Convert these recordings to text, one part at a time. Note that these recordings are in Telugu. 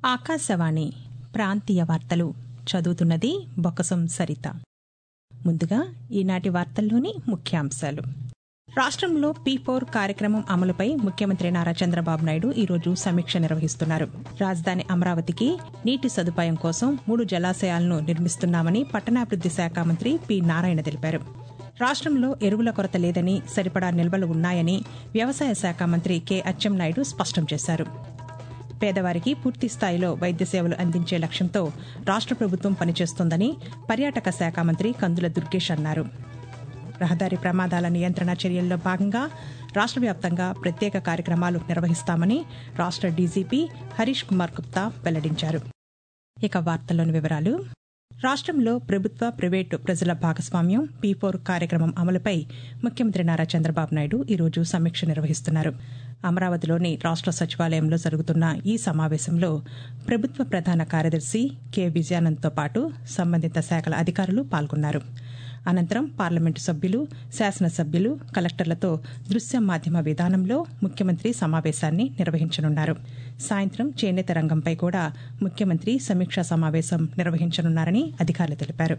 ఆకాశవాణి ప్రాంతీయ వార్తలు చదువుతున్నది బొకసం సరిత ముందుగా ఈనాటి వార్తల్లోని ముఖ్యాంశాలు రాష్ట్రంలో పీ ఫోర్ కార్యక్రమం అమలుపై ముఖ్యమంత్రి నారా చంద్రబాబు నాయుడు ఈరోజు సమీక్ష నిర్వహిస్తున్నారు రాజధాని అమరావతికి నీటి సదుపాయం కోసం మూడు జలాశయాలను నిర్మిస్తున్నామని పట్టణాభివృద్ది శాఖ మంత్రి పి నారాయణ తెలిపారు రాష్ట్రంలో ఎరువుల కొరత లేదని సరిపడా నిల్వలు ఉన్నాయని వ్యవసాయ శాఖ మంత్రి కె అచ్చెన్నాయుడు స్పష్టం చేశారు పేదవారికి పూర్తి స్థాయిలో వైద్య సేవలు అందించే లక్ష్యంతో రాష్ట్ర ప్రభుత్వం పనిచేస్తోందని పర్యాటక శాఖ మంత్రి కందుల దుర్గేష్ అన్నారు రహదారి ప్రమాదాల నియంత్రణ చర్యల్లో భాగంగా రాష్ట్ర వ్యాప్తంగా ప్రత్యేక కార్యక్రమాలు నిర్వహిస్తామని రాష్ట్ర డీజీపీ హరీష్ కుమార్ గుప్తా వెల్లడించారు ఇక వార్తల్లోని వివరాలు రాష్ట్రంలో ప్రభుత్వ ప్రైవేటు ప్రజల భాగస్వామ్యం పీ ఫోర్ కార్యక్రమం అమలుపై ముఖ్యమంత్రి నారా చంద్రబాబు నాయుడు ఈరోజు సమీక్ష నిర్వహిస్తున్నారు అమరావతిలోని రాష్ట్ర సచివాలయంలో జరుగుతున్న ఈ సమావేశంలో ప్రభుత్వ ప్రధాన కార్యదర్శి కె విజయానంద్తో పాటు సంబంధిత శాఖల అధికారులు పాల్గొన్నారు అనంతరం పార్లమెంటు సభ్యులు శాసనసభ్యులు కలెక్టర్లతో దృశ్య మాధ్యమ విధానంలో ముఖ్యమంత్రి సమావేశాన్ని నిర్వహించనున్నారు సాయంత్రం చేనేత రంగంపై కూడా ముఖ్యమంత్రి సమీక్షా సమావేశం నిర్వహించనున్నారని అధికారులు తెలిపారు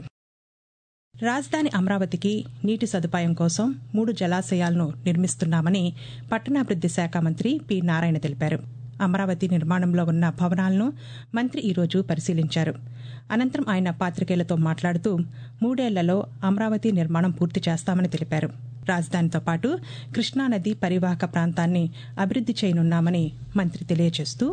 రాజధాని అమరావతికి నీటి సదుపాయం కోసం మూడు జలాశయాలను నిర్మిస్తున్నామని పట్టణాభివృద్ది శాఖ మంత్రి పి నారాయణ తెలిపారు అమరావతి నిర్మాణంలో ఉన్న భవనాలను మంత్రి ఈరోజు పరిశీలించారు అనంతరం ఆయన పాతికేయులతో మాట్లాడుతూ మూడేళ్లలో అమరావతి నిర్మాణం పూర్తి చేస్తామని తెలిపారు రాజధానితో పాటు కృష్ణానది పరివాహక ప్రాంతాన్ని అభివృద్ది చేయనున్నామని మంత్రి తెలియజేస్తూ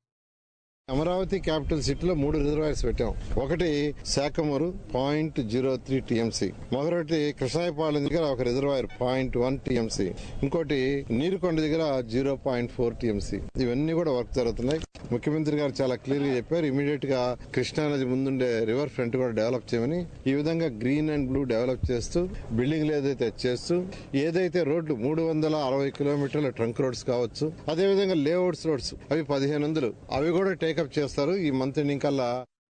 అమరావతి క్యాపిటల్ సిటీలో మూడు రిజర్వాయర్స్ పెట్టాం ఒకటి Sakhamuru point zero three TMC మరొకటి కృష్ణాయపాలెం దగ్గర ఒక రిజర్వాయర్ పాయింట్ వన్ టీఎంసీ ఇంకోటి నీరుకొండ దగ్గర జీరో పాయింట్ ఫోర్ టీఎంసీ ఇవన్నీ కూడా వర్క్ జరుగుతున్నాయి ముఖ్యమంత్రి గారు చాలా క్లియర్ గా చెప్పారు ఇమీడియట్ గా కృష్ణానది ముందుండే రివర్ ఫ్రంట్ కూడా డెవలప్ చేయమని ఈ విధంగా గ్రీన్ అండ్ బ్లూ డెవలప్ చేస్తూ బిల్డింగ్లు ఏదైతే చేస్తూ ఏదైతే రోడ్లు మూడు వందల అరవై కిలోమీటర్ల ట్రంక్ రోడ్స్ కావచ్చు అదేవిధంగా లేఅవుట్స్ రోడ్స్ అవి పదిహేను వందలు అవి కూడా టేకప్ చేస్తారు ఈ మంత్ ఎండింగ్ కల్లా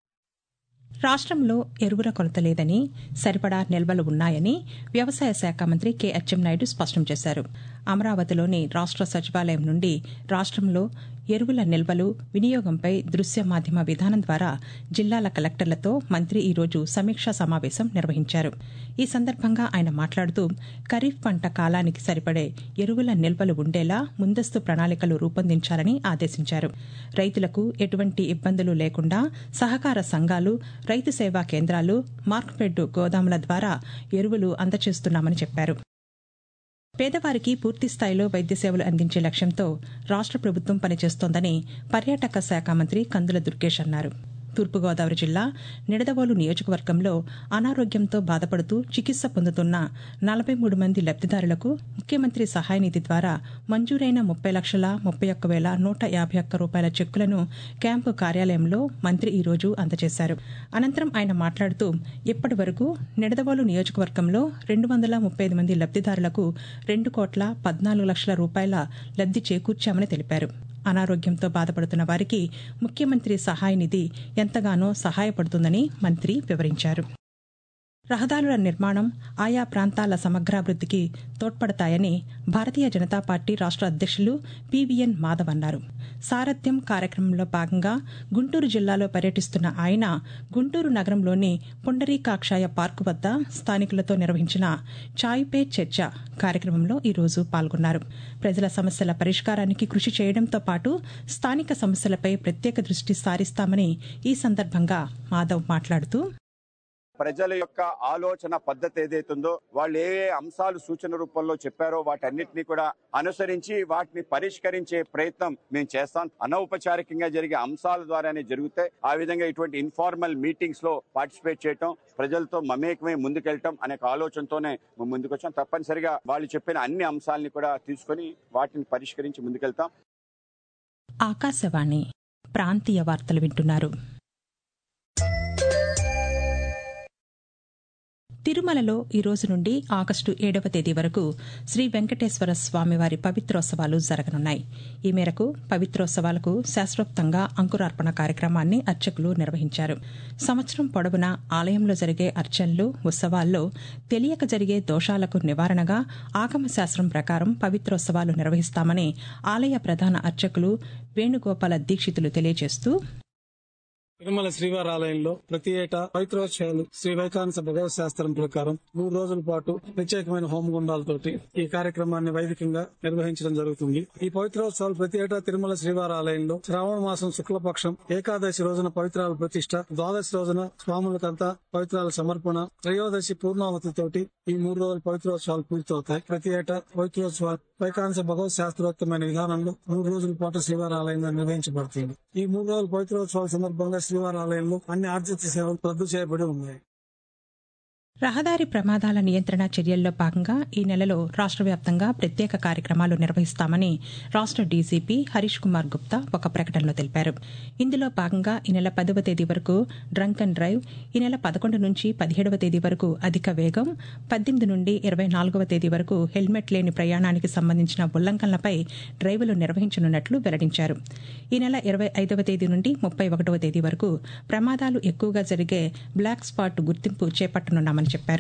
రాష్ట్రంలో ఎరువుల కొరత లేదని సరిపడా నిల్వలు ఉన్నాయని వ్యవసాయ శాఖ మంత్రి కె అచ్చెన్నాయుడు స్పష్టం చేశారు అమరావతిలోని రాష్ట్ర సచివాలయం నుండి రాష్ట్రంలో ఎరువుల నిల్వలు వినియోగంపై దృశ్య మాధ్యమ విధానం ద్వారా జిల్లాల కలెక్టర్లతో మంత్రి ఈరోజు సమీక్షా సమావేశం నిర్వహించారు ఈ సందర్భంగా ఆయన మాట్లాడుతూ ఖరీఫ్ పంట కాలానికి సరిపడే ఎరువుల నిల్వలు ఉండేలా ముందస్తు ప్రణాళికలు రూపొందించాలని ఆదేశించారు రైతులకు ఎటువంటి ఇబ్బందులు లేకుండా సహకార సంఘాలు రైతు సేవా కేంద్రాలు మార్క్ఫెడ్ గోదాముల ద్వారా ఎరువులు అందచేస్తున్నామని చెప్పారు పేదవారికి పూర్తి స్థాయిలో వైద్య సేవలు అందించే లక్ష్యంతో రాష్ట్ర ప్రభుత్వం పనిచేస్తోందని పర్యాటక శాఖ మంత్రి కందుల దుర్గేష్ అన్నారు తూర్పుగోదావరి జిల్లా నిడదవోలు నియోజకవర్గంలో అనారోగ్యంతో బాధపడుతూ చికిత్స పొందుతున్న నలభై మూడు మంది లబ్దిదారులకు ముఖ్యమంత్రి సహాయ నిధి ద్వారా మంజూరైన ముప్పై లక్షల ముప్పై ఒక్క వేల నూట యాభై ఒక్క రూపాయల చెక్కులను క్యాంపు కార్యాలయంలో మంత్రి ఈరోజు అందజేశారు అనంతరం ఆయన మాట్లాడుతూ ఇప్పటి వరకు నిడదవోలు నియోజకవర్గంలో రెండు వందల ముప్పై ఐదు మంది లబ్దిదారులకు రెండు కోట్ల పద్నాలుగు లక్షల రూపాయల లబ్ది చేకూర్చామని తెలిపారు అనారోగ్యంతో బాధపడుతున్న వారికి ముఖ్యమంత్రి సహాయ నిధి ఎంతగానో సహాయపడుతుందని మంత్రి వివరించారు రహదారుల నిర్మాణం ఆయా ప్రాంతాల సమగ్రాభివృద్దికి తోడ్పడతాయని భారతీయ జనతా పార్టీ రాష్ట్ర అధ్యక్షులు పివిఎన్ మాధవ్ అన్నారు సారథ్యం కార్యక్రమంలో భాగంగా గుంటూరు జిల్లాలో పర్యటిస్తున్న ఆయన గుంటూరు నగరంలోని పుండరీకాక్షాయ పార్కు వద్ద స్థానికులతో నిర్వహించిన చాయ్ పే చర్చ కార్యక్రమంలో ఈరోజు పాల్గొన్నారు ప్రజల సమస్యల పరిష్కారానికి కృషి చేయడంతో పాటు స్థానిక సమస్యలపై ప్రత్యేక దృష్టి సారిస్తామని ఈ సందర్భంగా మాధవ్ మాట్లాడుతూ ప్రజల యొక్క ఆలోచన పద్ధతి ఏదైతుందో వాళ్ళు ఏ ఏ అంశాలు సూచన రూపంలో చెప్పారో వాటన్నిటిని కూడా అనుసరించి వాటిని పరిష్కరించే ప్రయత్నం మేము చేస్తాం అనౌపచారికంగా జరిగే అంశాల ద్వారానే జరుగుతాయి ఆ విధంగా ఇటువంటి ఇన్ఫార్మల్ మీటింగ్స్ లో పార్టిసిపేట్ చేయటం ప్రజలతో మమేకమై ముందుకెళ్ళటం అనే ఆలోచనతోనే మేము ముందుకొచ్చాం తప్పనిసరిగా వాళ్ళు చెప్పిన అన్ని అంశాలని కూడా తీసుకొని వాటిని పరిష్కరించి ముందుకెళ్తాం ఆకాశవాణి ప్రాంతీయ వార్తలు వింటున్నారు తిరుమలలో ఈ రోజు నుండి ఆగస్టు ఏడవ తేదీ వరకు శ్రీ వెంకటేశ్వర స్వామివారి పవిత్రోత్సవాలు జరగనున్నాయి ఈ మేరకు పవిత్రోత్సవాలకు శాస్త్రోక్తంగా అంకురార్పణ కార్యక్రమాన్ని అర్చకులు నిర్వహించారు సంవత్సరం పొడవునా ఆలయంలో జరిగే అర్చనలు ఉత్సవాల్లో తెలియక జరిగే దోషాలకు నివారణగా ఆగమ శాస్త్రం ప్రకారం పవిత్రోత్సవాలు నిర్వహిస్తామని ఆలయ ప్రధాన అర్చకులు వేణుగోపాల దీక్షితులు తెలియజేస్తూ తిరుమల శ్రీవారి ఆలయంలో ప్రతి ఏటా పవిత్రోత్సవాలు శ్రీ వైకాంస భగవత్ శాస్త్రం ప్రకారం మూడు రోజుల పాటు ప్రత్యేకమైన హోమగుండాలతోటి ఈ కార్యక్రమాన్ని వైదికంగా నిర్వహించడం జరుగుతుంది ఈ పవిత్రోత్సవాలు ప్రతి ఏటా తిరుమల శ్రీవారి ఆలయంలో శ్రావణ మాసం శుక్లపక్షం ఏకాదశి రోజున పవిత్రాల ప్రతిష్ట ద్వాదశి రోజున స్వాములకంతా పవిత్రాల సమర్పణ త్రయోదశి పూర్ణావతితోటి ఈ మూడు రోజుల పవిత్రోత్సవాలు పూర్తవుతాయి ప్రతి ఏటా పవిత్రోత్సవాలు వైకాంస భగవత్ శాస్త్రోక్తమైన విధానంలో మూడు రోజుల పాటు శ్రీవారి ఆలయంలో నిర్వహించబడుతుంది ఈ మూడు రోజుల పవిత్రోత్సవాల సందర్భంగా శ్రీవారి ఆలయంలో అన్ని ఆర్జిత సేవలు రద్దు చేయబడి ఉన్నాయి రహదారి ప్రమాదాల నియంత్రణ చర్యల్లో భాగంగా ఈ నెలలో రాష్ట్ర వ్యాప్తంగా ప్రత్యేక కార్యక్రమాలు నిర్వహిస్తామని రాష్ట్ర డీజీపీ హరీష్ కుమార్ గుప్తా ఒక ప్రకటనలో తెలిపారు ఇందులో భాగంగా ఈ నెల పదవ తేదీ వరకు డ్రంక్ అండ్ డ్రైవ్ ఈ నెల పదకొండు నుంచి పదిహేడవ తేదీ వరకు అధిక వేగం పద్దెనిమిది నుండి ఇరవై నాలుగవ తేదీ వరకు హెల్మెట్ లేని ప్రయాణానికి సంబంధించిన ఉల్లంఘనలపై డ్రైవులు నిర్వహించనున్నట్లు వెల్లడించారు ఈ నెల ఇరవై ఐదవ తేదీ నుండి ముప్పై ఒకటవ తేదీ వరకు ప్రమాదాలు ఎక్కువగా జరిగే బ్లాక్ స్పాట్ గుర్తింపు చేపట్టనున్నామని చెప్పారు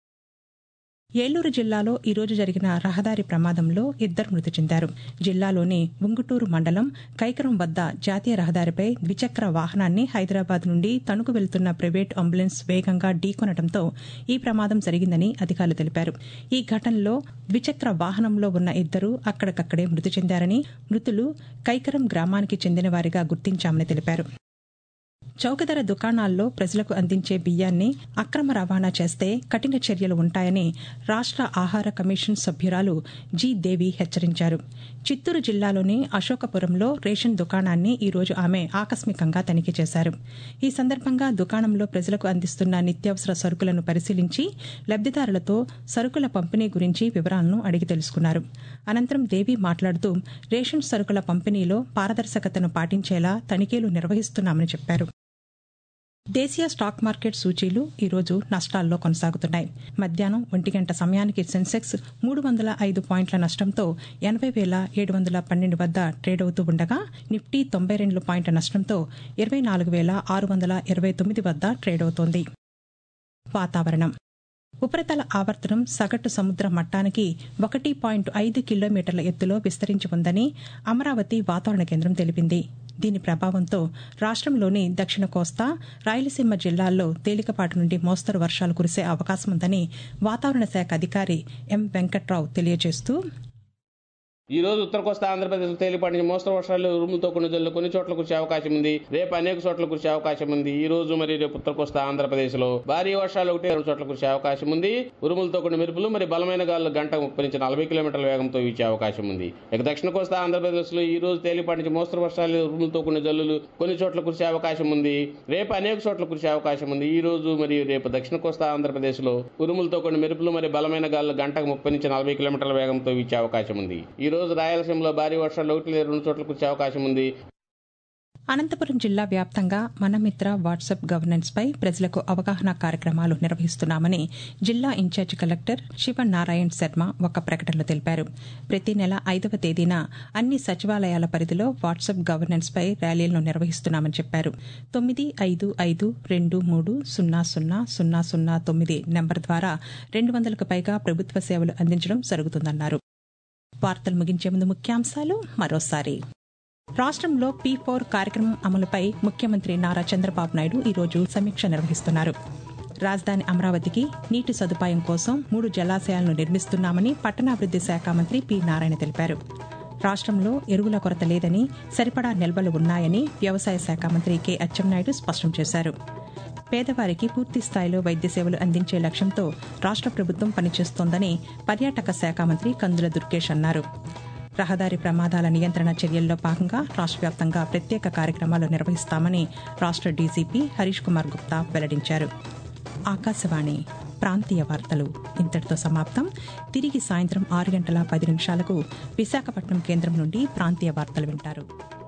ఏలూరు జిల్లాలో ఈరోజు జరిగిన రహదారి ప్రమాదంలో ఇద్దరు మృతి చెందారు జిల్లాలోని ఉంగుటూరు మండలం కైకరం వద్ద జాతీయ రహదారిపై ద్విచక్ర వాహనాన్ని హైదరాబాద్ నుండి తణుకు వెళ్తున్న ప్రైవేట్ అంబులెన్స్ వేగంగా ఢీకొనడంతో ఈ ప్రమాదం జరిగిందని అధికారులు తెలిపారు ఈ ఘటనలో ద్విచక్ర వాహనంలో ఉన్న ఇద్దరు అక్కడికక్కడే మృతి చెందారని మృతులు కైకరం గ్రామానికి చెందిన వారిగా గుర్తించామని తెలిపారు చౌకధర దుకాణాల్లో ప్రజలకు అందించే బియ్యాన్ని అక్రమ రవాణా చేస్తే కఠిన చర్యలు ఉంటాయని రాష్ట్ర ఆహార కమిషన్ సభ్యురాలు జి దేవి హెచ్చరించారు చిత్తూరు జిల్లాలోని అశోకపురంలో రేషన్ దుకాణాన్ని ఈ రోజు ఆమె ఆకస్మికంగా తనిఖీ చేశారు ఈ సందర్భంగా దుకాణంలో ప్రజలకు అందిస్తున్న నిత్యావసర సరుకులను పరిశీలించి లబ్దిదారులతో సరుకుల పంపిణీ గురించి వివరాలను అడిగి తెలుసుకున్నారు అనంతరం దేవి మాట్లాడుతూ రేషన్ సరుకుల పంపిణీలో పారదర్శకతను పాటించేలా తనిఖీలు నిర్వహిస్తున్నామని చెప్పారు దేశీయ స్టాక్ మార్కెట్ సూచీలు ఈరోజు నష్టాల్లో కొనసాగుతున్నాయి మధ్యాహ్నం ఒంటి గంట సమయానికి సెన్సెక్స్ మూడు వందల ఐదు పాయింట్ల నష్టంతో ఎనభై వేల ఏడు వందల పన్నెండు వద్ద ట్రేడ్ అవుతూ ఉండగా నిఫ్టీ తొంభై రెండు పాయింట్ల నష్టంతో ఇరవై నాలుగు వేల ఆరు వందల ఇరవై తొమ్మిది వద్ద ట్రేడ్ అవుతోంది వాతావరణం ఉపరితల ఆవర్తనం సగటు సముద్ర మట్టానికి ఒకటి పాయింట్ ఐదు కిలోమీటర్ల ఎత్తులో విస్తరించి ఉందని అమరావతి వాతావరణ కేంద్రం తెలిపింది దీని ప్రభావంతో రాష్ట్రంలోని దక్షిణ కోస్తా రాయలసీమ జిల్లాల్లో తేలికపాటి నుండి మోస్తరు వర్షాలు కురిసే అవకాశం ఉందని వాతావరణ శాఖ అధికారి ఎం వెంకట్రావు తెలియజేస్తూ ఈ రోజు ఉత్తర కోస్తా ఆంధ్రప్రదేశ్ తేలిపాటి నుంచి మోస్తరు వర్షాలు ఉరుములతో కొన్ని జల్లు కొన్ని చోట్ల కురిసే అవకాశం ఉంది రేపు అనేక చోట్ల కురిసే అవకాశం ఉంది ఈ రోజు మరి రేపు ఉత్తర కోస్తా ఆంధ్రప్రదేశ్ లో భారీ వర్షాలు ఒకటి రెండు చోట్ల కురిసే అవకాశం ఉంది ఉరుములతో కొన్ని మెరుపులు మరి బలమైన గాలు గంట ముప్పై నుంచి నలభై కిలోమీటర్ల వేగంతో వీచే అవకాశం ఉంది ఇక దక్షిణ కోస్తా ఆంధ్రప్రదేశ్ లో ఈ రోజు తేలిపాటి నుంచి మోస్తరు వర్షాలు ఉరుములతో కొన్ని జల్లులు కొన్ని చోట్ల కురిసే అవకాశం ఉంది రేపు అనేక చోట్ల కురిసే అవకాశం ఉంది ఈ రోజు మరియు రేపు దక్షిణ కోస్తా ఆంధ్రప్రదేశ్ లో ఉరుములతో కొన్ని మెరుపులు మరి బలమైన గాలు గంటకు ముప్పై నుంచి నలభై కిలోమీటర్ల వేగంతో వీచే అవకాశం ఉంది ఈ రోజు రాయలసీమలో భారీ వర్షాలు ఒకటి లేదా రెండు చోట్ల కురిసే అవకాశం ఉంది అనంతపురం జిల్లా వ్యాప్తంగా మనమిత్ర వాట్సాప్ గవర్నెన్స్ పై ప్రజలకు అవగాహన కార్యక్రమాలు నిర్వహిస్తున్నామని జిల్లా ఇన్ఛార్జి కలెక్టర్ శివన్ నారాయణ్ శర్మ ఒక ప్రకటనలో తెలిపారు ప్రతి నెల ఐదవ తేదీన అన్ని సచివాలయాల పరిధిలో వాట్సాప్ గవర్నెన్స్ పై ర్యాలీలను నిర్వహిస్తున్నామని చెప్పారు తొమ్మిది ఐదు ఐదు రెండు మూడు సున్నా సున్నా సున్నా సున్నా తొమ్మిది నెంబర్ ద్వారా రెండు వందలకు పైగా ప్రభుత్వ సేవలు అందించడం జరుగుతుందన్నారు వార్తలు ముగించే ముందు ముఖ్యాంశాలు మరోసారి రాష్ట్రంలో పీ ఫోర్ కార్యక్రమం అమలుపై ముఖ్యమంత్రి నారా చంద్రబాబు నాయుడు ఈరోజు సమీక్ష నిర్వహిస్తున్నారు రాజధాని అమరావతికి నీటి సదుపాయం కోసం మూడు జలాశయాలను నిర్మిస్తున్నామని పట్టణాభివృద్ది శాఖ మంత్రి పి నారాయణ తెలిపారు రాష్ట్రంలో ఎరువుల కొరత లేదని సరిపడా నిల్వలు ఉన్నాయని వ్యవసాయ శాఖ మంత్రి కె అచ్చెన్నాయుడు స్పష్టం చేశారు పేదవారికి పూర్తి స్థాయిలో వైద్య సేవలు అందించే లక్ష్యంతో రాష్ట్ర ప్రభుత్వం పనిచేస్తోందని పర్యాటక శాఖ మంత్రి కందుల దుర్గేష్ అన్నారు రహదారి ప్రమాదాల నియంత్రణ చర్యల్లో భాగంగా రాష్ట్ర వ్యాప్తంగా ప్రత్యేక కార్యక్రమాలు నిర్వహిస్తామని రాష్ట్ర డీజీపీ హరీష్ కుమార్ గుప్తా వెల్లడించారు ఆకాశవాణి ప్రాంతీయ వార్తలు ఇంతటితో సమాప్తం తిరిగి సాయంత్రం ఆరు గంటల పది నిమిషాలకు విశాఖపట్నం కేంద్రం నుండి ప్రాంతీయ వార్తలు వింటారు